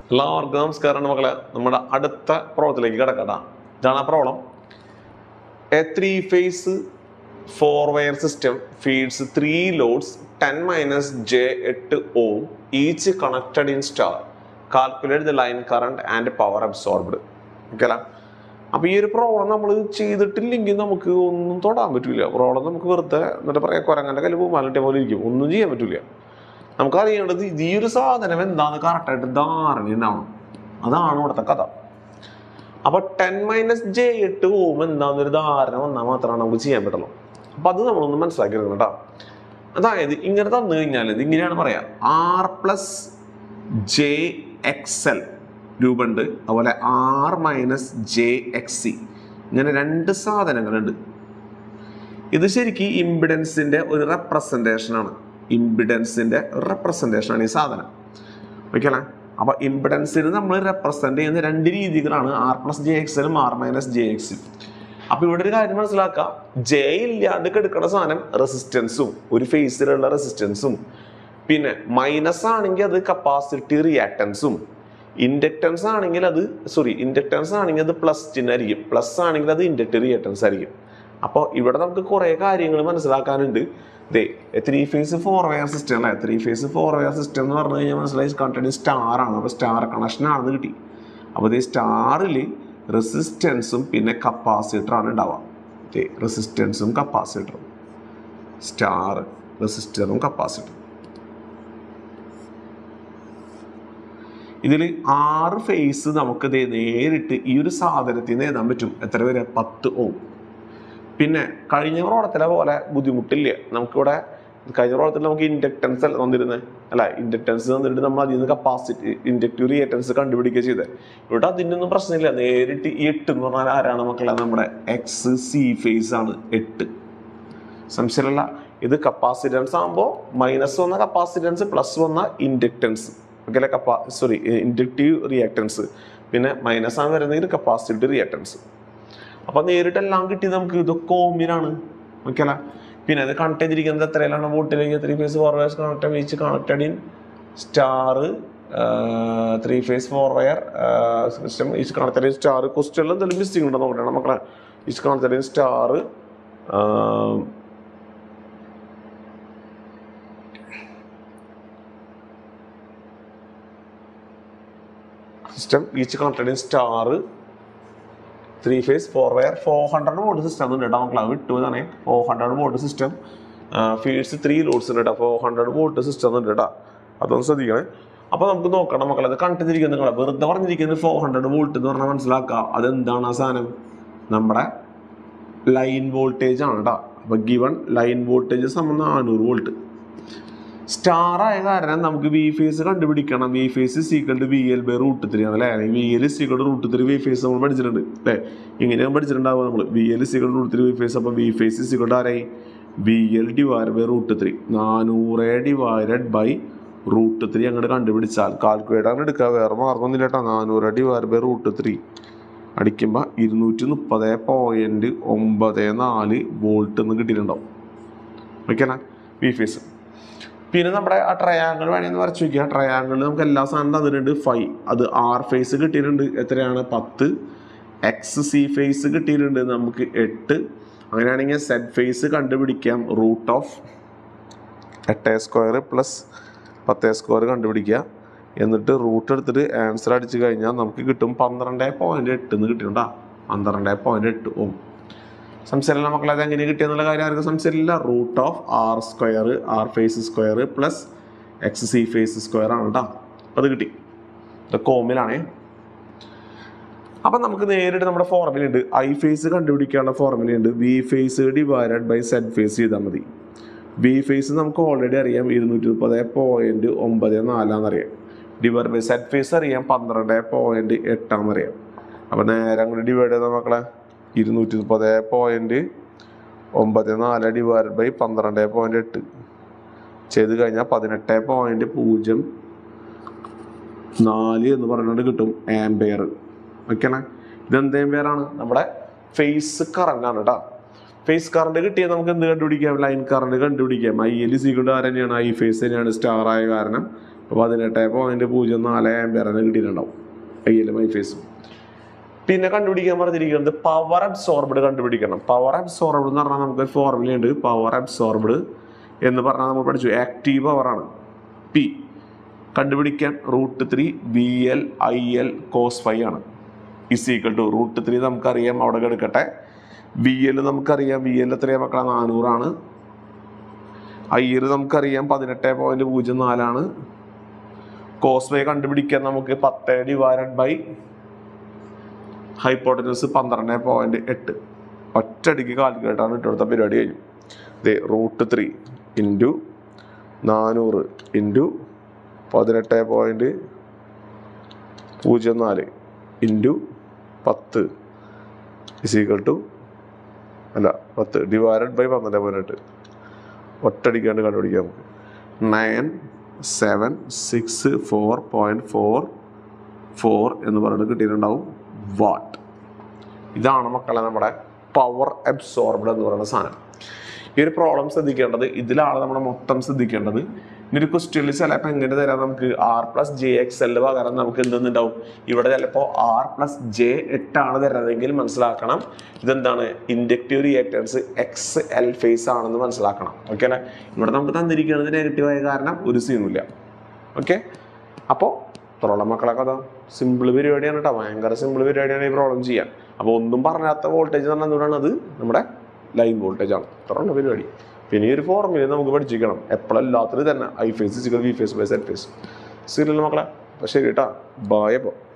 എല്ലാവർക്കും നമസ്കാരം മക്കളെ നമ്മുടെ അടുത്ത പ്രോബ്ലത്തിലേക്ക് കിടക്കട്ടാ ഇതാണ് ആ problem A three phase four wire system feeds three loads ten minus J എട്ട് ohm each connected in star calculate the line current and power absorbed okay അല്ല അപ്പോൾ ഈ ഒരു പ്രോബ്ലം നമ്മൾ ചെയ്തിട്ടില്ലെങ്കിൽ നമുക്ക് ഒന്നും തൊടാൻ പറ്റില്ല പ്രോബ്ലം നമുക്ക് വെറുതെ എന്നിട്ട് പറയാം കുരങ്ങൻ്റെ കല്ല് പൂമാലിട്ട പോലെ ഇരിക്കും ഒന്നും ചെയ്യാൻ പറ്റില്ല നമുക്ക് അറിയേണ്ടത് ഇത് ഈ ഒരു സാധനം എന്താണെന്ന് കറക്റ്റായിട്ട് ധാരണ ഉണ്ടാവണം അതാണ് ഇവിടുത്തെ കഥ അപ്പൊ ടെൻ മൈനസ് ജെ എട്ട് ഓം എന്താണെന്നൊരു ധാരണ വന്നാൽ മാത്രമാണ് നമുക്ക് ചെയ്യാൻ പറ്റുള്ളൂ അപ്പൊ അത് നമ്മളൊന്ന് മനസ്സിലാക്കി എടുക്കണം കേട്ടോ അതായത് ഇങ്ങനെ തന്നു കഴിഞ്ഞാൽ ഇത് ഇങ്ങനെയാണ് പറയാ R plus J X L രൂപമുണ്ട് അതുപോലെ R minus J X C ഇങ്ങനെ രണ്ട് സാധനങ്ങളുണ്ട് ഇത് ശരിക്കും ഇമ്പിഡൻസിന്റെ ഒരു റെപ്രസെൻറ്റേഷൻ ആണ് ഇമ്പിഡൻസിന്റെ റെപ്രസെൻറ്റേഷൻ ആണ് ഈ സാധനം ഓക്കെ അല്ലേ അപ്പൊ ഇമ്പിഡൻസിന് നമ്മൾ റെപ്രസെന്റ് ചെയ്യുന്ന രണ്ട് രീതികളാണ് ആർ പ്ലസ് ജെ എക്സിലും ആർ മൈനസ് ജെ എക്സും അപ്പൊ ഇവിടെ ഒരു കാര്യം മനസ്സിലാക്കാം ജെ ഇല്ലാണ്ട് കെടുക്കുന്ന സാധനം റെസിസ്റ്റൻസും ഒരു ഫേസിലുള്ള റെസിസ്റ്റൻസും പിന്നെ മൈനസ് ആണെങ്കിൽ അത് കപ്പാസിറ്റി റിയാക്ടൻസും ഇൻഡക്റ്റൻസ് ആണെങ്കിൽ അത് സോറി ഇൻഡക്റ്റൻസ് ആണെങ്കിൽ അത് പ്ലസ് ചിഹ്നമായിരിക്കും പ്ലസ് ആണെങ്കിൽ അത് ഇൻഡക്റ്റീവ് റിയാക്ടൻസ് ആയിരിക്കും അപ്പോൾ ഇവിടെ നമുക്ക് കുറേ കാര്യങ്ങൾ മനസ്സിലാക്കാനുണ്ട് ദേ three phase four wire system അല്ലേ three phase four wire system എന്ന് പറഞ്ഞു കഴിഞ്ഞാൽ മനസ്സിലായി കണ്ടന്റ് സ്റ്റാർ ആണ് അപ്പോൾ സ്റ്റാർ കണക്ഷൻ ആണെന്ന് കിട്ടി അപ്പോൾ ഈ സ്റ്റാറിൽ റെസിസ്റ്റൻസും പിന്നെ കപ്പാസിറ്ററാണ് ഉണ്ടാവുക റെസിസ്റ്റൻസും കപ്പാസിറ്ററും സ്റ്റാർ റെസിസ്റ്ററും കപ്പാസിറ്ററും ഇതിൽ ആറ് ഫേസ് നമുക്ക് ദേ നേരിട്ട് ഈ ഒരു സാധനത്തിൽ നിന്ന് എഴുതാൻ പറ്റും എത്ര പേര് പത്ത് ഓം പിന്നെ കഴിഞ്ഞ പ്രോടത്തിലെ പോലെ ബുദ്ധിമുട്ടില്ല നമുക്കിവിടെ കഴിഞ്ഞ പ്രോടത്തിൽ നമുക്ക് ഇൻഡക്ടൻസ് അല്ല തന്നിരുന്നത് അല്ല ഇൻഡക്ടൻസ് തന്നിട്ട് നമ്മൾ അതിൽ നിന്ന് കപ്പാസിറ്റി ഇൻഡക്റ്റീവ് റിയേറ്റൻസ് കണ്ടുപിടിക്കുക ചെയ്തത് ഇവിടെ അതിൻ്റെ ഒന്നും പ്രശ്നമില്ല നേരിട്ട് ഈ എട്ട് എന്ന് പറഞ്ഞാൽ ആരാണ് മക്കളെ നമ്മുടെ എക്സ് സി ഫേസ് ആണ് എട്ട് സംശയമില്ല ഇത് കപ്പാസിറ്റൻസ് ആകുമ്പോൾ മൈനസ് വന്ന കപ്പാസിറ്റൻസ് പ്ലസ് വന്ന ഇൻഡക്റ്റൻസ് ഓക്കെ അല്ലെ കപ്പാ സോറി ഇൻഡക്റ്റീവ് റിയാക്ടൻസ് പിന്നെ മൈനസ് ആണ് വരുന്നെങ്കിൽ കപ്പാസിറ്റീവ് റിയാക്ടൻസ് അപ്പൊ നേരിട്ട് എല്ലാം കിട്ടി നമുക്ക് ഇതൊക്കെ ഓമിനാണ് ഓക്കെ അല്ല പിന്നെ അത് കണക്ട് ചെയ്തിരിക്കുന്നത് എത്രയിലാണ് വോട്ടിലേക്ക് three phase four wires connect each connected in star three phase four wire system each connected in star ക്വസ്റ്റ്യനിൽ എന്തെങ്കിലും മിസ്സിംഗ് ഉണ്ടോ നോക്കട്ടെ മക്കളെ each connected in star system each connected in star three phase four wire four hundred volt system ഉണ്ട് കേട്ടോ മക്കളെ വിട്ടു തന്നെ four hundred volt system feeds three loads ഉണ്ട് കേട്ടോ ഫോർ ഹൺഡ്രഡ് വോട്ട് സിസ്റ്റം ഉണ്ട് കേട്ടോ അതൊന്ന് ശ്രദ്ധിക്കണേ അപ്പോൾ നമുക്ക് നോക്കണം മക്കളെ അത് കണ്ടിരിക്കുന്നത് നിങ്ങളെ വെറുതെ പറഞ്ഞിരിക്കുന്നത് ഫോർ ഹൺഡ്രഡ് വോൾട്ട് എന്ന് പറഞ്ഞാൽ മനസ്സിലാക്കുക അതെന്താണ് ആ സാധനം നമ്മുടെ ലൈൻ വോൾട്ടേജ് ആണ് കേട്ടോ അപ്പോൾ ഗിവൺ ലൈൻ വോൾട്ടേജ് സമം നാനൂറ് വോൾട്ട് സ്റ്റാർ ആയ കാരണം നമുക്ക് വി ഫേസ് കണ്ടുപിടിക്കണം V phase equal to V L by root three ആണ് അല്ലേ V L equal to root three V phase നമ്മൾ പഠിച്ചിട്ടുണ്ട് അല്ലേ ഇങ്ങനെയാണ് പഠിച്ചിട്ടുണ്ടാവുക നമ്മൾ V L equal root three V phase അപ്പോൾ വി ഫേസ് സീക്വൽ ടു ആരായി V L divide by root three നാനൂറ് ഡിവൈഡഡ് ബൈ റൂട്ട് ത്രീ അങ്ങോട്ട് കണ്ടുപിടിച്ചാൽ കാൽക്കുലേറ്റർ അങ്ങനെ എടുക്കുക വേറെ മാർഗമൊന്നുമില്ല കേട്ടോ നാനൂറ് ഡിവൈഡ് ബൈ റൂട്ട് ത്രീ അടിക്കുമ്പോൾ ഇരുന്നൂറ്റി മുപ്പത് പോയിൻറ്റ് ഒമ്പത് നാല് വോൾട്ട് എന്ന് കിട്ടിയിട്ടുണ്ടാവും ഓക്കെ അല്ലേ വി ഫേസ് പിന്നെ നമ്മുടെ ആ ട്രയാങ്കിൾ വേണമെന്ന് വരച്ച് നോക്കിയാൽ ട്രയാങ്കിളിൽ നമുക്ക് എല്ലാ സാധനം തന്നിട്ടുണ്ട് ഫൈവ് അത് ആർ ഫേസ് കിട്ടിയിട്ടുണ്ട് എത്രയാണ് പത്ത് എക്സ് സി ഫേസ് കിട്ടിയിട്ടുണ്ട് നമുക്ക് എട്ട് അങ്ങനെയാണെങ്കിൽ സെഡ് ഫേസ് കണ്ടുപിടിക്കാം റൂട്ട് ഓഫ് എട്ട് സ്ക്വയർ പ്ലസ് പത്ത് സ്ക്വയർ കണ്ടുപിടിക്കുക എന്നിട്ട് റൂട്ട് എടുത്തിട്ട് ആൻസർ അടിച്ചു കഴിഞ്ഞാൽ നമുക്ക് കിട്ടും പന്ത്രണ്ട് പോയിന്റ് എട്ട് എന്ന് കിട്ടിയിട്ടുണ്ടാ പന്ത്രണ്ട് പോയിന്റ് എട്ട് ഓം സംശയമില്ല മക്കളെ അത് എങ്ങനെ കിട്ടിയെന്നുള്ള കാര്യം ആർക്കും സംശയമില്ല root of R square R phase square plus X C phase square ആണ് കേട്ടോ അത് കിട്ടി ഇത് കോമിലാണേ അപ്പം നമുക്ക് നേരിട്ട് നമ്മുടെ ഫോർമുല ഉണ്ട് ഐ ഫേസ് കണ്ടുപിടിക്കാനുള്ള ഫോർമുല ഉണ്ട് V phase divided by Z phase ചെയ്താൽ മതി വി ഫേസ് നമുക്ക് ഓൾറെഡി അറിയാം ഇരുന്നൂറ്റി മുപ്പത് പോയിന്റ് ഒമ്പത് നാലാന്നറിയാം ഡിവൈഡ് ബൈ സെഡ് ഫേസ് അറിയാം പന്ത്രണ്ട് പോയിന്റ് എട്ടാന്നറിയാം അപ്പം നേരെ അങ്ങോട്ട് ഡിവൈഡ് ചെയ്ത മക്കളെ ഇരുന്നൂറ്റി മുപ്പത് പോയിന്റ് ഒമ്പത് നാല് ഡിവൈഡ് ബൈ പന്ത്രണ്ട് പോയിന്റ് എട്ട് ചെയ്ത് കഴിഞ്ഞാൽ പതിനെട്ട് പോയിന്റ് പൂജ്യം നാല് എന്ന് പറഞ്ഞുകൊണ്ട് കിട്ടും ആംബെയർ ഓക്കെയാണ് ഇതെന്ത് ആംബെയർ ആണ് നമ്മുടെ ഫേസ് കറണ്ട് ആണ് കേട്ടോ ഫേസ് കറണ്ട് കിട്ടിയാൽ നമുക്ക് എന്ത് കണ്ടുപിടിക്കാം ലൈൻ കറണ്ട് കണ്ടുപിടിക്കാം ഐ എൽ സീക്വൽ ആർ തന്നെയാണ് ഐ ഫേസ് തന്നെയാണ് സ്റ്റാർ ആയ കാരണം അപ്പോൾ പതിനെട്ട് പോയിന്റ് പൂജ്യം നാല് ആംബിയറിന് കിട്ടിയിട്ടുണ്ടാവും ഐ എല്ലും ഐ ഫേസും പിന്നെ കണ്ടുപിടിക്കാൻ പറഞ്ഞിരിക്കുന്നത് പവർ അബ്സോർബ്ഡ് കണ്ടുപിടിക്കണം പവർ അബ്സോർബ്ഡ് എന്ന് പറഞ്ഞാൽ നമുക്ക് ഫോർമുല ഉണ്ട് പവർ അബ്സോർബ്ഡ് എന്ന് പറഞ്ഞാൽ നമ്മൾ പഠിച്ചു ആക്റ്റീവ് പവറാണ് പി കണ്ടുപിടിക്കാൻ root three V L I L cos five ആണ് is equal to root three നമുക്കറിയാം അവിടെ എടുക്കട്ടെ വി എൽ നമുക്കറിയാം വി എൽ എത്രയാ മക്കളെ നാനൂറാണ് ഐ എൽ നമുക്കറിയാം പതിനെട്ട് പോയിന്റ് പൂജ്യം നാലാണ് കോസ് ഫൈവ് കണ്ടുപിടിക്കാൻ നമുക്ക് പത്ത് ഡിവൈഡഡ് ബൈ ഹൈപ്പോട്ടനസ് പന്ത്രണ്ട് പോയിന്റ് എട്ട് ഒറ്റയടിക്ക് കാൽക്കുലേറ്ററാണ് ഇട്ടുകൊടുത്ത പരിപാടി കഴിഞ്ഞു ദേ റൂട്ട് ത്രീ ഇൻറ്റു നാനൂറ് ഇൻറ്റു പതിനെട്ട് പോയിന്റ് പൂജ്യം നാല് ഇൻറ്റു പത്ത് ഇസ് ഈക്വൽ ടു അല്ല പത്ത് ഡിവൈഡഡ് ബൈ പന്ത്രണ്ട് പോയിന്റ് എട്ട് ഒറ്റടിക്കാണ്ട് കണ്ടുപിടിക്കാം നമുക്ക് nine seven six four point four four എന്ന് പറഞ്ഞിട്ട് കിട്ടിയിട്ടുണ്ടാവും വാട്ട് ഇതാണ് മക്കളെ നമ്മുടെ പവർ അബ്സോർബ്ഡ് എന്ന് പറയുന്ന സാധനം ഈ ഒരു പ്രോബ്ലം ശ്രദ്ധിക്കേണ്ടത് ഇതിലാണ് നമ്മൾ മൊത്തം ശ്രദ്ധിക്കേണ്ടത് ഇനി ഒരു ക്വസ്റ്റ്യനിൽ ചിലപ്പോൾ എങ്ങനെ തരാം നമുക്ക് R plus J X L പകരം നമുക്ക് എന്തെന്നുണ്ടാവും ഇവിടെ ചിലപ്പോൾ ആർ പ്ലസ് ജെ എട്ടാണ് തരുന്നതെങ്കിൽ മനസ്സിലാക്കണം ഇതെന്താണ് inductive reactance X L phase ആണെന്ന് മനസ്സിലാക്കണം ഓക്കെ അല്ലേ ഇവിടെ നമുക്ക് തന്നിരിക്കുന്നത് നെഗറ്റീവായ കാരണം ഒരു സീനുമില്ല ഓക്കെ അപ്പോൾ പ്രോബ്ലം മക്കളൊക്കെ അതാ സിമ്പിൾ പരിപാടിയാണ് കേട്ടോ ഭയങ്കര സിമ്പിൾ പരിപാടിയാണ് ഈ പ്രോബ്ലം ചെയ്യാൻ അപ്പോൾ ഒന്നും പറഞ്ഞാത്ത വോൾട്ടേജ് എന്ന് പറഞ്ഞാൽ എന്തുകൊണ്ടാണ് അത് നമ്മുടെ ലൈൻ വോൾട്ടേജ് ആണ് ഇത്രയുള്ള പരിപാടി പിന്നെ ഈ ഒരു ഫോർമുല നമുക്ക് പഠിച്ചിരിക്കണം എപ്പോഴല്ലാത്തത് തന്നെ I phase V phase by Z phase serial മക്കളെ അപ്പോൾ ശരി കേട്ടോ ബായ് അപ്പോൾ